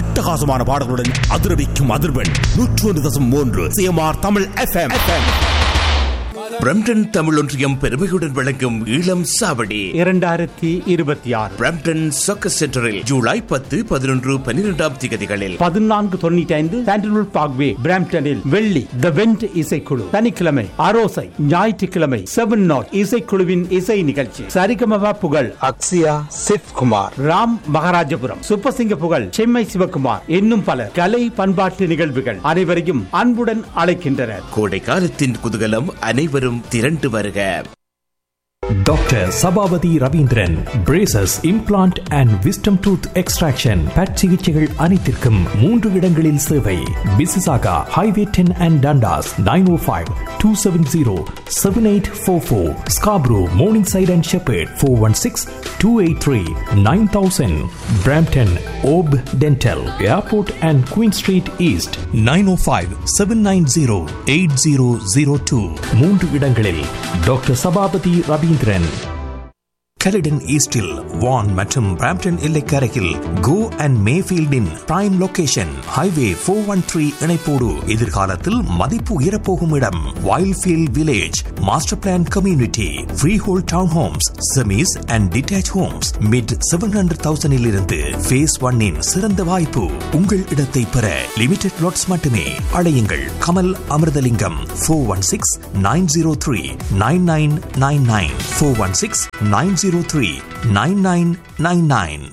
அட்டகாசமான பாடல்களுடன் அதிரவிக்கும் அதிர்வெண் நூற்று ஒன்று தசம் மூன்று CMR Tamil FM Brampton Tamil ஒன்றியம் பெருமையுடன் வழங்கும் இளம் சாவடி இரண்டாயிரத்தி இருபத்தி ஆறு பிரம்டன் சக்கர் சென்டரில் ஜூலை பத்து பதினொன்று பன்னிரெண்டாம் திகதிகளில் பதினான்கு தொண்ணூற்றி ஐந்து சாண்டில்வுட் பார்க்வே பிராம்டனில் வெள்ளி த வெண்ட் இசைக்குழு சனிக்கிழமை அரோசை ஞாயிற்றுக்கிழமை செவன் நாட் இசைக்குழுவின் இசை நிகழ்ச்சி சரிகமபா புகழ் அக்ஸியா சித் குமார் ராம் மகாராஜபுரம் சுப்பசிங்க புகழ் செம்மை சிவகுமார் இன்னும் பலர் கலை பண்பாட்டு நிகழ்வுகள் அனைவரையும் அன்புடன் அழைக்கின்றனர் கோடை காலத்தின் குதூகலம் அனைவரும் திரண்டு வருக doctor Sabapathy Ravindran braces implant and wisdom tooth extraction but சிகிச்சைகள் அனைத்திற்கும் மூன்று இடங்களில் சேவை Mississauga highway ten and Dundas nine O five two seven zero seven eight four four Scarborough Morningside and Sheppard four one six two eight three nine thousand Brampton ஓப் dental airport and Queen Street East nine O five seven nine zero eight zero zero two மூன்று இடங்களில் doctor Sabapathy Ravindran கலிடன் ஈஸ்டில் Vaughan மற்றும் Brampton எல்லைக்கரையில் கோ and மேஃபீல்டின் prime location highway four one three இணைப்போடு எதிர்காலத்தில் மதிப்பு உயரப்போகும் இடம் Wildfield village master plan community freehold town homes semis and detached homes mid seven hundred தௌசண்டில் இருந்து ஃபேஸ் ஒன்னின் சிறந்த வாய்ப்பு உங்கள் இடத்தை பெற லிமிடெட் லாட்ஸ் மட்டுமே அழையுங்கள் Kamal Amirthalingam four one six nine zero three nine nine nine nine four one six nine zero three nine nine nine nine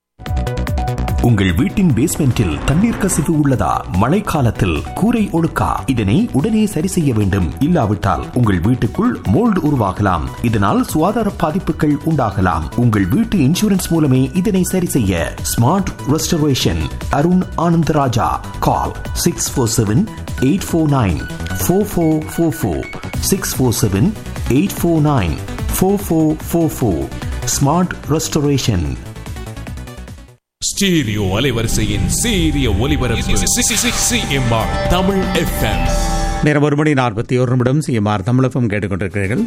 உங்கள் வீட்டின் பேஸ்மெண்டில் தண்ணீர் கசிவு உள்ளதா மழைக்காலத்தில் கூரை ஒழுக்கா இதனை உடனே சரி செய்ய வேண்டும் இல்லாவிட்டால் உங்கள் வீட்டுக்குள் மோல்டு உருவாகலாம் இதனால் சுகாதார பாதிப்புகள் உண்டாகலாம் உங்கள் வீட்டு இன்சூரன்ஸ் மூலமே இதனை சரி செய்ய Smart Restoration Arun Anandaraja call six four seven eight four nine four four four four six four seven eight four nine four four four four Smart Restoration stereo அலைவரிசையின் சீரிய ஒலிபரப்பு சிஎம்ஆர் தமிழ் எஃப்எம் நேரம் ஒரு மணி நாற்பத்தி ஒரு நிமிடம் சிஎம்ஆர் தமிழகம் கேட்டுக்கொண்டிருக்கிறீர்கள்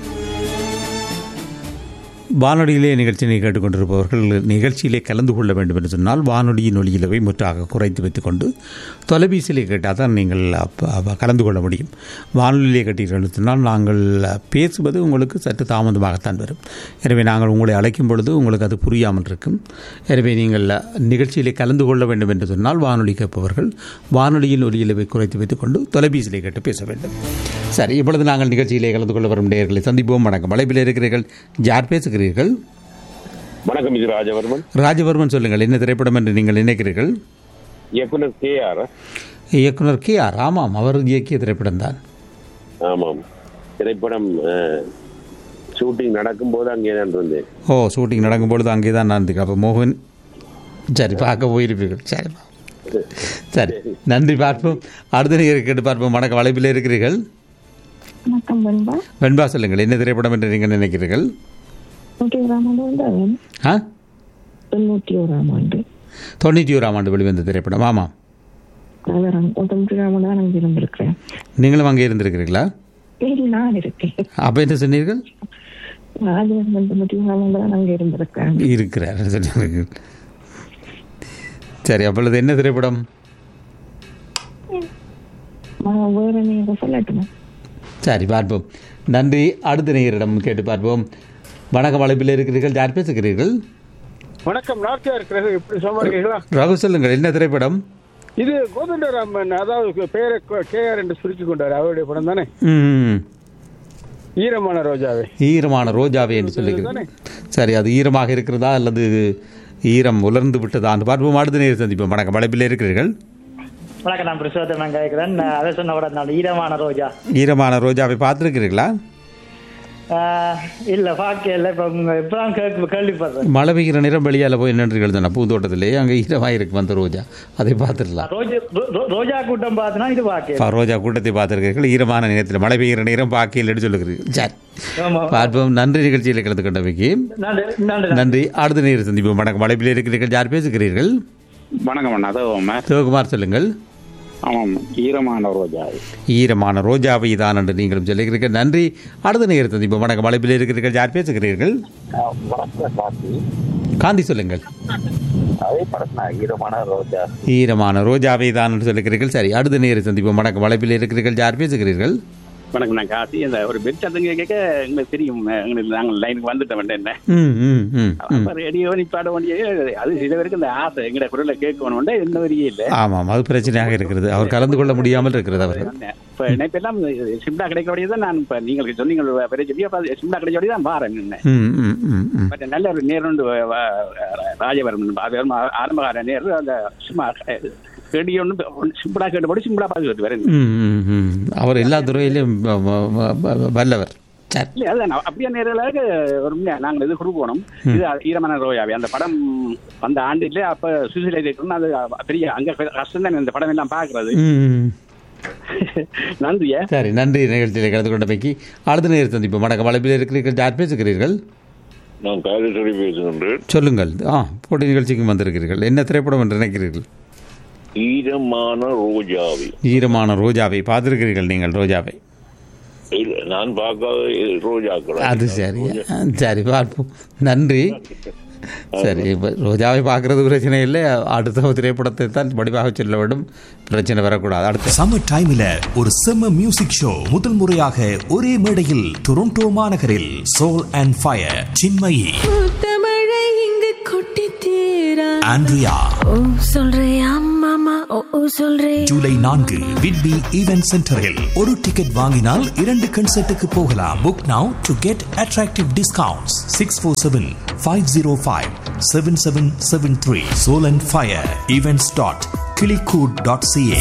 வானொலியிலே நிகழ்ச்சியை கேட்டுக்கொண்டிருப்பவர்கள் நிகழ்ச்சியிலே கலந்து கொள்ள வேண்டும் என்று சொன்னால் வானொலியின் ஒலியிலவை முற்றாக குறைத்து வைத்துக்கொண்டு தொலைபேசியிலே கேட்டால் தான் நீங்கள் அப்ப- அப்ப கலந்து கொள்ள முடியும் வானொலியிலே கேட்டீர்கள் என்று சொன்னால் நாங்கள் பேசுவது உங்களுக்கு சற்று தாமதமாகத்தான் வரும் எனவே நாங்கள் உங்களை அழைக்கும் பொழுது உங்களுக்கு அது புரியாமல் இருக்கும் எனவே நீங்கள் நிகழ்ச்சியிலே கலந்து கொள்ள வேண்டும் என்று சொன்னால் வானொலி கேட்பவர்கள் வானொலியின் ஒலியிலவை குறைத்து வைத்துக்கொண்டு தொலைபேசியிலே கேட்டு பேச வேண்டும் சரி இப்பொழுது நாங்கள் நிகழ்ச்சியிலே கலந்து கொள்ள வரும் நேயர்களை சந்திப்போம் வணக்கம் அழைப்பில் இருக்கிறீர்கள் யார் பேசுகிறீர்கள் வணக்கம் இது ராஜவர்மன் ராஜவர்மன் சொல்லுங்கள் என்ன திரைப்படம் என்று நீங்கள் நினைக்கிறீர்கள் இயக்குனர் கே ஆர் இயக்குனர் கே ஆர் ஆமாம் அவர் இயக்கிய திரைப்படம் தான் ஆமாம் திரைப்படம் ஷூட்டிங் நடக்கும்போது அங்கே தான் இருந்தேன் ஓ ஷூட்டிங் நடக்கும் பொழுது அங்கே தான் நான் இருந்தேன் அப்போ மோகன் சரி பார்க்க போயிருப்பீர்கள் சரி சரி நன்றி பார்ப்போம் அடுத்த நீங்கள் கேட்டு பார்ப்போம் வணக்கம் அழைப்பில் இருக்கிறீர்கள் வணக்கம் பண்பா வெண்பா சொல்லுங்கள் என்ன திரைப்படம் என்று நீங்கள் நினைக்கிறீர்கள் தொண்ணூற்றி ஓராம் ஆண்டு வந்தாலும் ஆ தொண்ணூற்றி ஓராம் ஆண்டு தொண்ணூற்றி ஓராம் ஆண்டு வெளிவந்த திரைப்படம் ஆமாம் அதான் தொண்ணூற்றி ஓராம் ஆண்டு தான் நான் இருந்திருக்கிறேன் நீங்களும் அங்கே இருந்திருக்கிறீர்களா இல்லை நான் இருக்கேன் அப்போ என்ன சொன்னீர்கள் ராஜவர்மன் தொண்ணூற்றி ஓராம் ஆண்டு தான் அங்கே இருந்திருக்கிறேன் இருக்கிறார் சொன்னீர்கள் சரி அப்பொழுது என்ன திரைப்படம் நான் வேற நீங்க சொல்லட்டுமா சரி பார்ப்போம் நன்றி அடுத்த நேயரிடம் கேட்டு பார்ப்போம் வணக்கம் அழைப்பில் இருக்கிறீர்கள் யார் பேசுகிறீர்கள் வணக்கம் நார்த்தியா இருக்கிறது இப்படி சொல்லுவீங்களா ரகு சொல்லுங்கள் என்ன திரைப்படம் இது கோதண்டராமன் அதாவது பேரை கேஆர் என்று சுருக்கி கொண்டார் அவருடைய படம் தானே ம், ஈரமான ரோஜாவே ஈரமான ரோஜாவே என்று சொல்லுகிறேன் சரி அது ஈரமாக இருக்கிறதா அல்லது ஈரம் உலர்ந்து விட்டதா என்று பார்ப்போம் அடுத்த நேரம் சந்திப்போம் வணக்கம் அழைப்பில் இருக்கிறீர்கள் வணக்கம் நான் பிரசோதமன் கேட்கிறேன் நான் அதை சொன்ன கூட நான் ஈரமான ரோஜா ஈரமான ரோஜாவை பார்த்துருக்கிறீர்களா ஆஹ், இல்ல பார்க்கல இப்ப உங்க இப்பதான் கேள்வி கேள்விப்படுறேன் மழை பெய்கிற நேரம் வெளியால் போய் நின்றுகள் தானே பூந்தோட்டத்திலே அங்கே ஈரமாக இருக்கு அந்த ரோஜா அதை பார்த்துடலாம் ரோஜா ரோ- ரோ- ரோஜா கூட்டம் பார்த்தனா இது பார்க்க பா- ரோஜா கூட்டத்தை பார்த்துருக்கிறீர்கள் ஈரமான நேரத்தில் மழை பெய்கிற நேரம் பார்க்கலன்னு சொல்லுகிறீர்கள் சரி ஆமா. பார்ப்போம் நன்றி நிகழ்ச்சியில் கலந்து கொண்டமைக்கு நன்றி நன்றி நன்றி அடுத்த நேரம் சந்திப்போம் வணக்கம் மலைப்பில் இருக்கிறீர்கள் யார் பேசுகிறீர்கள் வணக்கம் அண்ணா அதோ சிவகுமார் சொல்லுங்கள் ஆமாம் ஈரமான ரோஜாவை ஈரமான ரோஜாவை தான் என்று நீங்களும் சொல்லுகிறீர்கள் நன்றி அடுத்த நேரத்தில் இப்போ வணக்கம் வளைப்பில் இருக்கிறீர்கள் யார் பேசுகிறீர்கள் வணக்கம் காசி காந்தி சொல்லுங்கள் அதே படத்துல ஈரமான ரோஜா ஈரமான ரோஜாவை தான் என்று சொல்லுகிறீர்கள் சரி அடுத்த நேரம் சந்திப்போம் வணக்கம் வளைப்பில் இருக்கிறீர்கள் யார் பேசுகிறீர்கள் வணக்கம் நான் காசி அந்த ஒரு பெட் சத்தங்க கேட்க எங்களுக்கு தெரியும் எங்களுக்கு நாங்கள் லைனுக்கு வந்துட்டோம் என்ன ம் ம் ம் ம் அப்ப ரேடியோ நிப்பாட வேண்டிய அது சில பேருக்கு இந்த ஆசை எங்கட குரலை கேட்கணும்னா எந்த வரியே இல்லை ஆமாம் அது பிரச்சனையாக இருக்கிறது அவர் கலந்து கொள்ள முடியாமல் இருக்கிறது அவர்கள் இப்ப நினைப்பெல்லாம் சிம்டா கிடைக்க வேண்டியதான் நான் இப்ப நீங்கள் சொன்னீங்க பெரிய சொல்லி அப்ப சிம்டா கிடைக்க வேண்டியதான் பாருங்க என்ன ம் ம் ம் ம் பட் நல்ல ஒரு நேரம் ராஜவர்மன் அது ஆரம்பகால நேரம் அந்த சும்மா ரேடியோ ஒன்று சிம்பிளா கேட்டபடி சிம்பிளா பார்த்து வரேன் ம், ம், ம். அவர் எல்லா துறையிலும் வ- வ- வ- வல்லவர் சரி இல்ல அதான் அப்படியே நேரலாக ஒரு உண்மையா நாங்கள் இது கொடுக்கணும் இது ஈரமான ரோயாவே அந்த படம் அந்த ஆண்டிலே அப்ப சுசிலை அது பெரிய அங்க கஷ்டம் தான் இந்த படம் எல்லாம் பாக்குறது ம். நன்றியா சரி நன்றி நிகழ்ச்சியில் கலந்து கொண்டமைக்கு அடுத்த நேரம் சந்திப்போம் வணக்கம் வளைப்பில் இருக்கிறீர்கள் யார் பேசுகிறீர்கள் நான் காலேஸ்வரி பேசுகின்றேன் சொல்லுங்கள் ஆ போட்டி நிகழ்ச்சிக்கு வந்திருக்கிறீர்கள் என்ன திரைப்படம் என்று நினைக்கிறீர்கள் ஈரமான ரோஜாவை ஈரமான ரோஜாவை பார்த்திருக்கிறீர்கள் நீங்கள் ரோஜாவை இல்ல, நான் பார்க்காத ரோஜாக்கள் அது சரி சரி பார்ப்போம் நன்றி சரி இப்போ ரோஜாவை பார்க்கறது பிரச்சனை இல்லை அடுத்த திரைப்படத்தை தான் வடிவாக சொல்ல வேண்டும் பிரச்சனை வரக்கூடாது அடுத்த சம்மர் டைம்ல ஒரு செம்ம மியூசிக் ஷோ முதல் முறையாக ஒரே மேடையில் டொரண்டோ மாநகரில் சோல் அண்ட் ஃபயர் சின்மயி தமிழை இங்கு கொட்டி தீரா ஆண்ட்ரியா ஓ சொல்றியா மாமா ஓ ஓ சொல்றே ஜூலை நான்கு விட்பி ஈவென்ட் சென்டரில் ஒரு டிக்கெட் வாங்கினால் இரண்டு கன்சர்ட்டுக்கு போகலாம் book now to get attractive discounts six four seven five zero five seven seven seven three Soul and Fire events dot கிளிகூட் டாட் சிஏ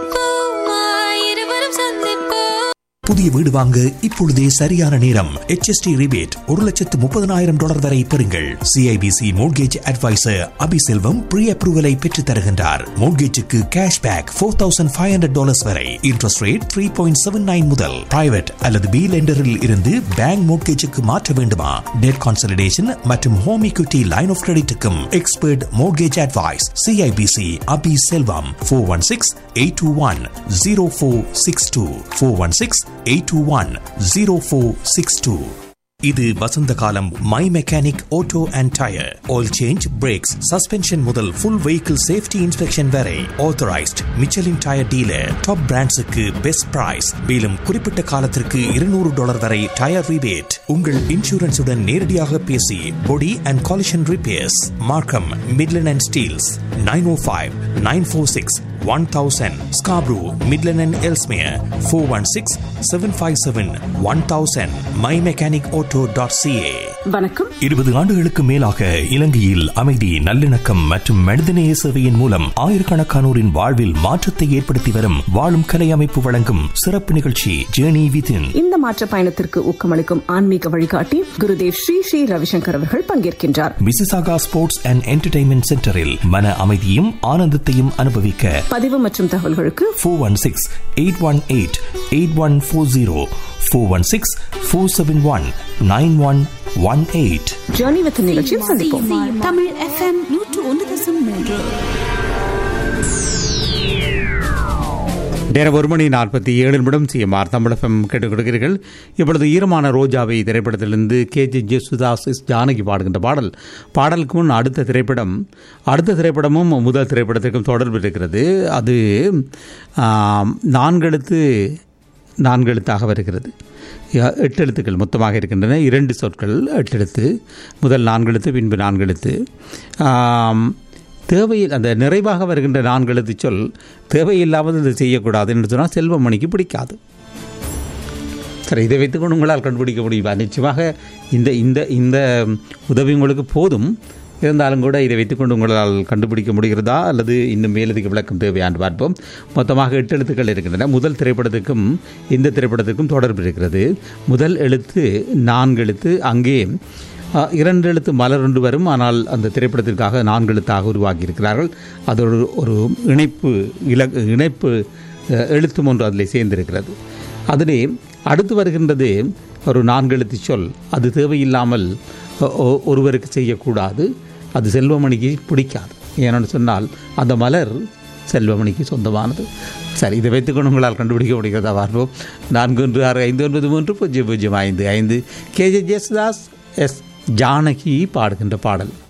இருவரும் சந்திப்போம் புதிய வீடு வாங்க இப்பொழுதே சரியான நேரம் HST ரிபேட் ஒரு லட்சத்து முப்பதனாயிரம் டாலர் வரை பெறுங்கள் CIBC mortgage advisor Abiselvam pre அப்ரூவலை பெற்றுத் தருகின்றார் மோட்கேஜுக்கு cash back four thousand five hundred dollars வரை interest rate three point seven nine முதல் பிரைவேட் அல்லது பி லெண்டரில் இருந்து பேங்க் மோட்கேஜுக்கு மாற்ற வேண்டுமா டெட் கான்சல்டேஷன் மற்றும் ஹோம் equity லைன் ஆஃப் கிரெடிட்டுக்கும் expert mortgage advice CIBC Abi Selvam four one six eight two one zero four six two four one six eight two one zero four six two இது வசந்த காலம் My Mechanic auto and tyre oil change brakes suspension முதல் full vehicle safety inspection வரை authorised Michelin tyre dealer top பிராண்ட்ஸுக்கு best price மேலும் குறிப்பிட்ட காலத்திற்கு இருநூறு டாலர் வரை டயர் ரிபேட் உங்கள் இன்சூரன்ஸுடன் நேரடியாக பேசி body and collision repairs Markham Midland and Steeles nine O five nine four six one thousand Scarborough Midland and Ellesmere four one six seven five seven one thousand My Mechanic auto dot CA வணக்கம் இருபது ஆண்டுகளுக்கு மேலாக இலங்கையில் அமைதி நல்லிணக்கம் மற்றும் மனிதநேய சேவையின் மூலம் ஆயிரக்கணக்கானோரின் வாழ்வில் மாற்றத்தை ஏற்படுத்தி வரும் வாழும் கலை அமைப்பு வழங்கும் சிறப்பு நிகழ்ச்சி ஜேர்னி விதின் இந்த மாற்ற பயணத்திற்கு ஊக்கமளிக்கும் ஆன்மீக வழிகாட்டி குருதேவ் ஸ்ரீ ஸ்ரீ ரவிசங்கர் அவர்கள் பங்கேற்கின்றார் மிசிசாகா ஸ்போர்ட்ஸ் அண்ட் என்டர்டைன்மெண்ட் சென்டரில் மன அமைதியும் ஆனந்தத்தையும் அனுபவிக்க பதிவு மற்றும் தகவல்களுக்கு four one six eight one eight eight one four zero four one six four seven one nine one one eight journey with நிகழ்ச்சியில் சந்திப்போம் தமிழ் எஃப்எம் நூற்று ஒன்று தசம் மூன்று நேரம் ஒரு மணி நாற்பத்தி ஏழு நிமிடம் சிஎம்ஆர் தமிழகம் கேட்டுக் கொடுக்கிறீர்கள் இப்பொழுது ஈரமான ரோஜாவை திரைப்படத்திலிருந்து K J Yesudas S Janaki பாடுகின்ற பாடல் பாடலுக்கு முன் அடுத்த திரைப்படம் அடுத்த திரைப்படமும் முதல் திரைப்படத்திற்கும் தொடர்பு இருக்கிறது அது ஆம், நான்கெழுத்து நான்கெழுத்தாக வருகிறது ய- எட்டு எழுத்துக்கள் மொத்தமாக இருக்கின்றன இரண்டு சொற்கள் எட்டு எழுத்து முதல் நான்கெழுத்து பின்பு நான்கெழுத்து ஆம், தேவையில் அந்த நிறைவாக வருகின்ற நான்கெழுத்து சொல் தேவையில்லாமல் இது செய்யக்கூடாது என்று சொன்னால் செல்வமணிக்கு பிடிக்காது சரி இதை வைத்துக்கொண்டு உங்களால் கண்டுபிடிக்க முடியுமா நிச்சயமாக இந்த இந்த இந்த உதவி உங்களுக்கு போதும் இருந்தாலும் கூட இதை வைத்துக்கொண்டு உங்களால் கண்டுபிடிக்க முடிகிறதா அல்லது இன்னும் மேலதிக விளக்கம் தேவையான்னு பார்ப்போம் மொத்தமாக எட்டு எழுத்துக்கள் இருக்கின்றன முதல் திரைப்படத்துக்கும் இந்த திரைப்படத்துக்கும் தொடர்பு இருக்கிறது முதல் எழுத்து நான்கு எழுத்து அங்கே அ, இரண்டு எழுத்து மலர் ஒன்று வரும் ஆனால் அந்த திரைப்படத்திற்காக நான்கு எழுத்தாக உருவாக்கி இருக்கிறார்கள் அது ஒரு ஒரு இணைப்பு இல இணைப்பு அ, எழுத்தும் ஒன்று அதில் சேர்ந்திருக்கிறது அதிலே அடுத்து வருகின்றது ஒரு நான்கு எழுத்து சொல் அது தேவையில்லாமல் ஒ- ஒ- ஒருவருக்கு செய்யக்கூடாது அது செல்வமணிக்கு பிடிக்காது ஏனென்று சொன்னால் அந்த மலர் செல்வமணிக்கு சொந்தமானது சரி இதை வைத்துக்கொண்டு உங்களால் கண்டுபிடிக்க முடிகிறதா பார்ப்போம் நான்கு ஒன்று ஆறு ஐந்து ஒன்பது மூன்று பூஜ்ஜியம் பூஜ்ஜியம் ஐந்து ஐந்து கேஜே ஜெயசுதாஸ் எஸ் ஜானகி பாடுகின்ற பாடல்